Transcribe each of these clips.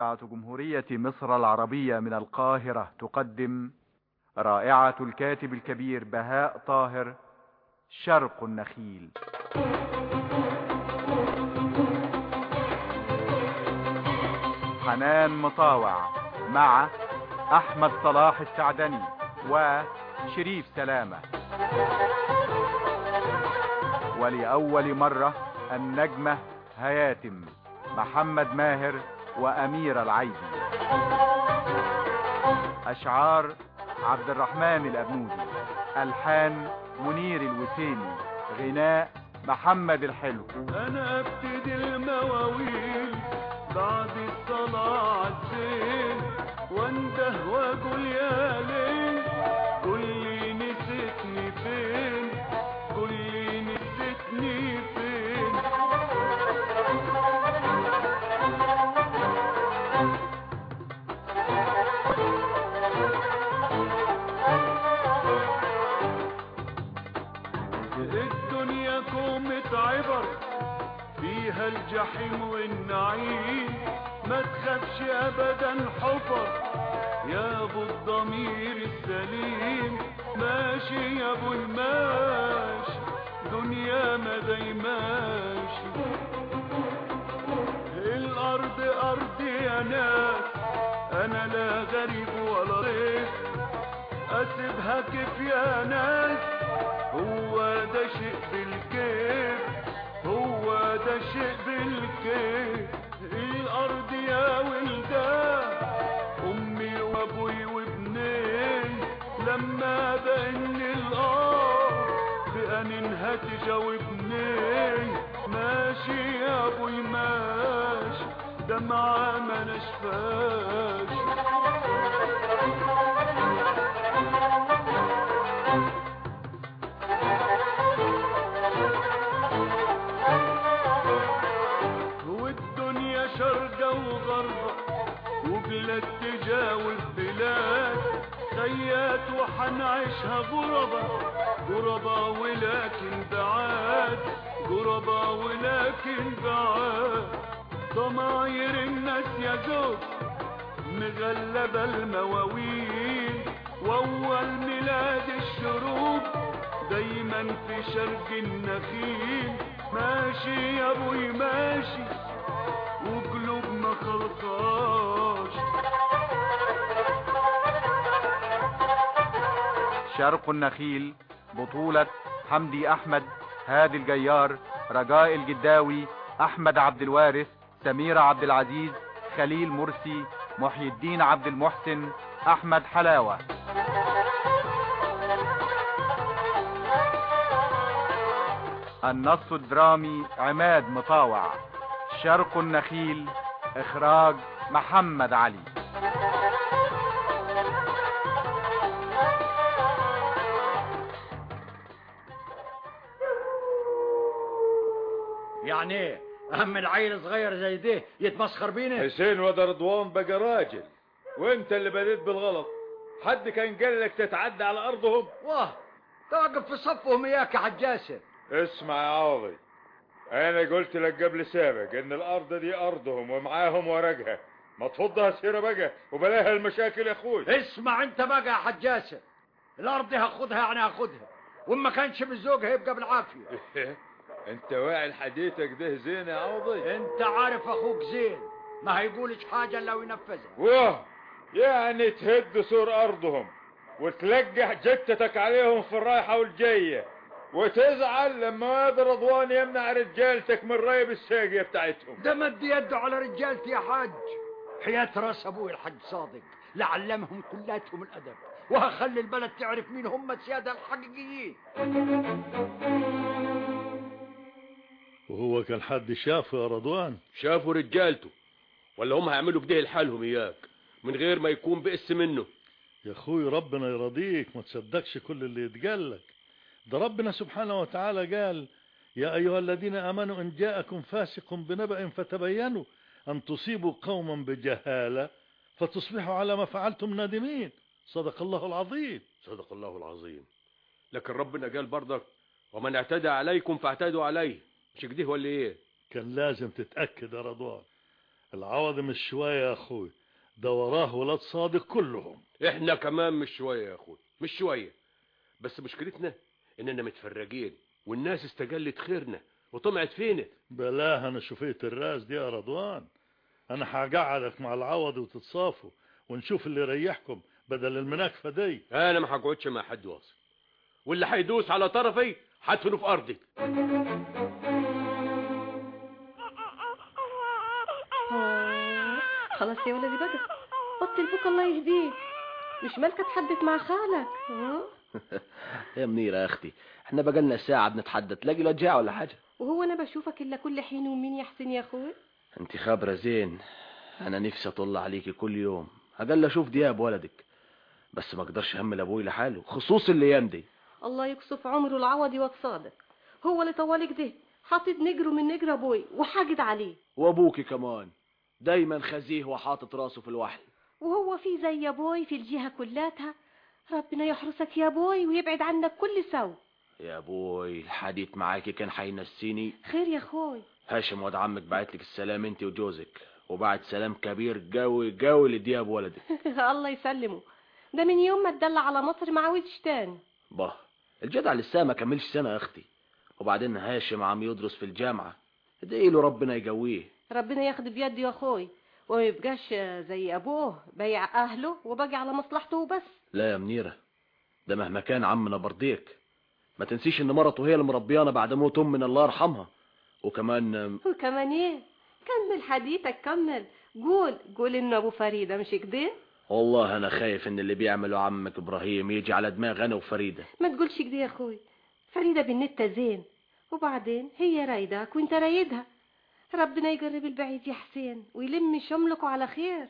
إذاعة جمهورية مصر العربية من القاهرة تقدم رائعة الكاتب الكبير بهاء طاهر شرق النخيل حنان مطاوع مع أحمد صلاح السعدني وشريف سلامة ولأول مرة النجمة هياتم محمد ماهر وأمير العيدي أشعار عبد الرحمن الأبنودي ألحان منير الوسيمي غناء محمد الحلو انا ابتدي المواويل بعد الصلاة عالزين وانده واقول يا ليل قول لي نسيتني فين قول لي نسيتني فين الدنيا كومة عبر فيها الجحيم والنعيم ما تخافش ابدا حفر يا ابو الضمير السليم ماشي يا ابو الماشي دنيا ما دايماشي الارض ارضي يا ناس انا لا غريب ولا ضيف اسيبها كيف يا ناس هو ده شيء بالكيف هو ده شيء بالكيف الارض يا ولدان امي وابوي وابنين لما بان الارض بانينها تجاوبني ماشي يا ابوي ماشي دمعة ما نشفاش والدنيا شرقة وغربة وبلاد تجاوب بلاد خيات وحنعيشها غربة غربة ولكن بعاد غربة ولكن بعاد ضماير الناس يا زوج مغلبة المواويل وأول ميلاد الشروق دايما في شرق النخيل ماشي يا ابوي ماشي وقلوب ما خلقاش شرق النخيل بطولة حمدي أحمد هادي الجيار رجاء الجداوي أحمد عبد الوارث سميرة عبد العزيز خليل مرسي محي الدين عبد المحسن أحمد حلاوة النص الدرامي عماد مطاوع شرق النخيل إخراج محمد علي يعني ايه اهم العيل صغير زي ده يتمسخر بينا حسين وده رضوان بقى راجل وانت اللي بديت بالغلط حد كان قال لك تتعدى على ارضهم واه توقف في صفهم اياك يا حجاسه اسمع يا عوضي انا قلت لك قبل سابق ان الارض دي ارضهم ومعاهم ورقها ما تفضها سيره بقى وبلاها المشاكل يا اخوي اسمع انت بقى يا حجاسه الارض دي هاخدها يعني هاخدها وما كانش بالزوج هيبقى بالعافيه انت واعي لحديتك ده زين يا عوضي انت عارف اخوك زين ما هيقولش حاجه الا وينفذها واه يعني تهد سور ارضهم وتلقح جتتك عليهم في الرايحة والجاية وتزعل لما واد رضوان يمنع رجالتك من ريب الساقية بتاعتهم ده مد يده على رجالتي يا حاج حياة راس ابوي الحاج صادق لعلمهم كلاتهم الادب وهخلي البلد تعرف مين هم السيادة الحقيقيين وهو كان حد شافه يا رضوان شافوا رجالته ولا هم هيعملوا كده لحالهم اياك من غير ما يكون بئس منه يا اخوي ربنا يرضيك ما تصدقش كل اللي يتقال لك ده ربنا سبحانه وتعالى قال يا أيها الذين آمنوا إن جاءكم فاسق بنبأ فتبينوا أن تصيبوا قوما بجهالة فتصبحوا على ما فعلتم نادمين صدق الله العظيم صدق الله العظيم لكن ربنا قال برضك ومن اعتدى عليكم فاعتدوا عليه مش كده ولا ايه كان لازم تتأكد يا رضوان العوض مش شوية يا أخوي ده وراه ولاد صادق كلهم احنا كمان مش شوية يا اخوي مش شوية بس مشكلتنا اننا متفرجين والناس استجلت خيرنا وطمعت فينا بلاها أنا شفيت الراس دي يا رضوان أنا هقعدك مع العوض وتتصافوا ونشوف اللي يريحكم بدل المناكفة دي انا ما هقعدش مع حد واصل واللي هيدوس على طرفي هدفنه في ارضي آه، خلاص يا ولدي بقى بطل بوك الله يهديك مش مالك تحدث مع خالك ها يا منيرة يا اختي احنا بقالنا ساعة بنتحدى تلاقي له جاع ولا حاجة وهو انا بشوفك الا كل حين ومين يا حسين يا اخوي انت خابرة زين انا نفسي اطلع عليكي كل يوم اقل اشوف دياب ولدك بس ما اقدرش اهمل ابوي لحاله خصوص الايام دي الله يكسف عمره العوضي والصادق هو اللي طوالك ده حاطط نجره من نجر ابوي وحاجد عليه وابوكي كمان دايما خزيه وحاطط راسه في الوحل وهو في زي ابوي في الجهة كلاتها ربنا يحرسك يا ابوي ويبعد عنك كل سوء يا ابوي الحديث معاكي كان حينسيني خير يا اخوي هاشم واد عمك بعت لك السلام انت وجوزك وبعت سلام كبير قوي قوي لدياب ولدك الله يسلمه ده من يوم ما اتدلع على مصر ما عاودش تاني bah الجدع لسه ما كملش سنة يا اختي وبعدين هاشم عم يدرس في الجامعة ادعي له ربنا يقويه ربنا ياخد بيده يا اخوي وما يبقاش زي ابوه بيع اهله وباقي على مصلحته وبس لا يا منيرة ده مهما كان عمنا برضيك ما تنسيش ان مرته هي اللي مربيانا بعد موت امنا الله يرحمها وكمان وكمان ايه كمل حديثك كمل قول قول انه ابو فريده مش كده والله انا خايف ان اللي بيعمله عمك ابراهيم يجي على دماغ انا وفريدة ما تقولش كده يا اخوي فريده بالنت زين وبعدين هي رايدك وانت رايدها ربنا يقرب البعيد يا حسين ويلم شملكوا على خير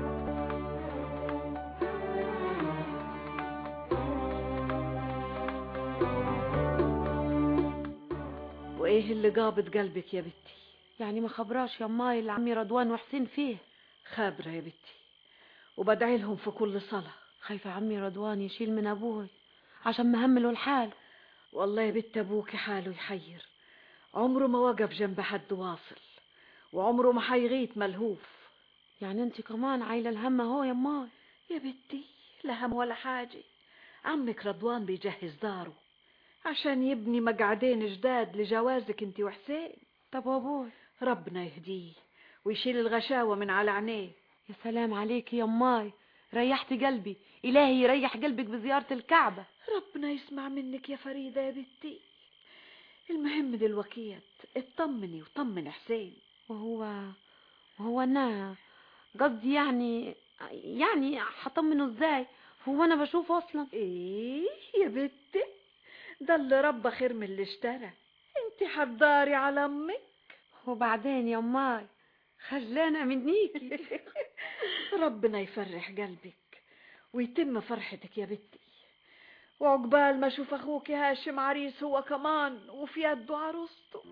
وايه اللي قابض قلبك يا بنتي يعني ما خبراش يا ماي اللي عمي رضوان وحسين فيه خابرة يا بنتي وبدعي لهم في كل صلاة خايفة عمي رضوان يشيل من أبوي عشان مهمله الحال والله يا بنت أبوك حاله يحير عمره ما وقف جنب حد واصل وعمره ما حيغيت ملهوف يعني انت كمان عايلة الهم اهو يا ماي يا بنتي لا هم ولا حاجة عمك رضوان بيجهز داره عشان يبني مقعدين جداد لجوازك انت وحسين طب وابوي ربنا يهديه ويشيل الغشاوة من على عينيه يا سلام عليك يا ماي ريحتي قلبي إلهي يريح قلبك بزيارة الكعبة ربنا يسمع منك يا فريدة يا بنتي المهم دلوقيت اطمني وطمن حسين وهو وهو أنا قصدي يعني يعني هطمنه ازاي هو أنا بشوفه أصلا ايه يا بنتي ده اللي ربى خير من اللي اشترى انت حضاري على امك وبعدين يا ماي خجلانة منيكي ربنا يفرح قلبك ويتم فرحتك يا بنتي وعقبال ما اشوف اخوك هاشم عريس هو كمان وفي يده عروسته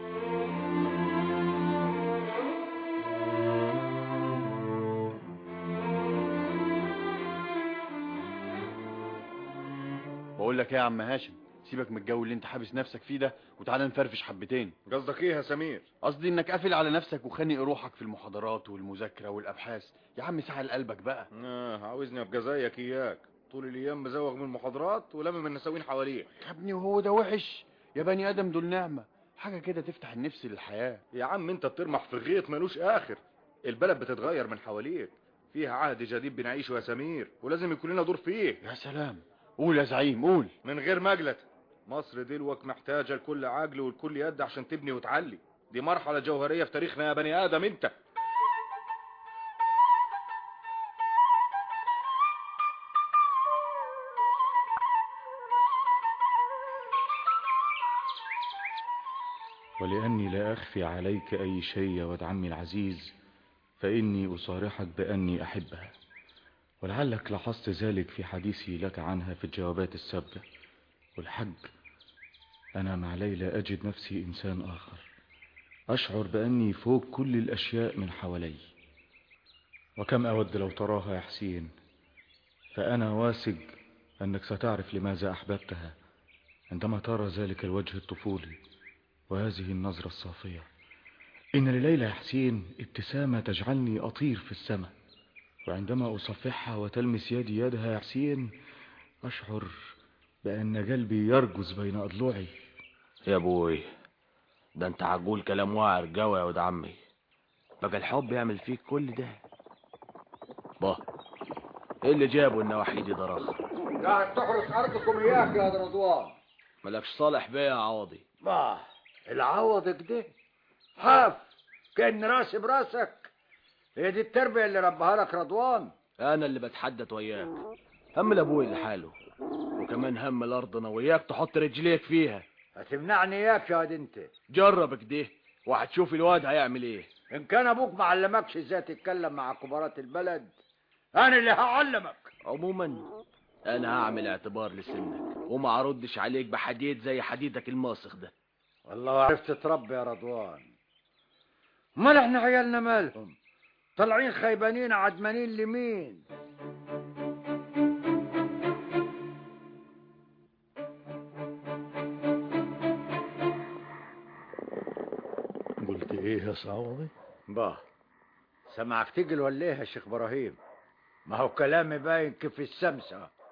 بقول لك ايه يا عم هاشم سيبك من الجو اللي انت حابس نفسك فيه ده وتعالى نفرفش حبتين قصدك ايه يا سمير قصدي انك قافل على نفسك وخانق روحك في المحاضرات والمذاكره والابحاث يا عم ساعة لقلبك بقى اه عاوزني ابقى زيك اياك طول الايام مزوغ من المحاضرات ولمم النساوين حواليك يا ابني وهو ده وحش يا بني ادم دول نعمه حاجه كده تفتح النفس للحياه يا عم انت بترمح في غيط ملوش اخر البلد بتتغير من حواليك فيها عهد جديد بنعيشه يا سمير ولازم يكون لنا دور فيه يا سلام قول يا زعيم قول من غير مجلة مصر دلوك محتاجة لكل عقل ولكل يد عشان تبني وتعلي دي مرحلة جوهرية في تاريخنا يا بني آدم انت ولأني لا أخفي عليك أي شيء يا ود عمي العزيز فإني أصارحك بأني أحبها ولعلك لاحظت ذلك في حديثي لك عنها في الجوابات السابقة والحج أنا مع ليلى أجد نفسي إنسان آخر أشعر بأني فوق كل الأشياء من حوالي وكم أود لو تراها يا حسين فأنا واثق أنك ستعرف لماذا أحببتها عندما ترى ذلك الوجه الطفولي وهذه النظرة الصافية إن لليلى يا حسين ابتسامة تجعلني أطير في السماء وعندما أصفحها وتلمس يدي يدها يا حسين أشعر بأن قلبي يرجز بين أضلعي يا ابوي ده انت عجول كلام واعر جوا يا ولد عمي بقى الحب يعمل فيك كل ده با ايه اللي جابه النواحي دي ضرخ قاعد تحرس ارضكم اياك يا رضوان مالكش صالح بيا يا عوضي ما العوض كده حاف كان راسي براسك هي دي التربية اللي ربها لك رضوان انا اللي بتحدث وياك هم لابوي لحاله وكمان هم الارض انا وياك تحط رجليك فيها هتمنعني اياك يا واد انت جرب كده وهتشوف الواد هيعمل ايه ان كان ابوك ما علمكش ازاي تتكلم مع كبارات البلد انا اللي هعلمك عموما انا هعمل اعتبار لسنك وما اردش عليك بحديد زي حديدك الماسخ ده والله عرفت تربي يا رضوان امال احنا عيالنا مالهم طالعين خيبانين عدمانين لمين قلت ايه يا سعوضي با سمعك تقل ولا ايه يا شيخ ابراهيم ما هو كلامي باين كيف السمسة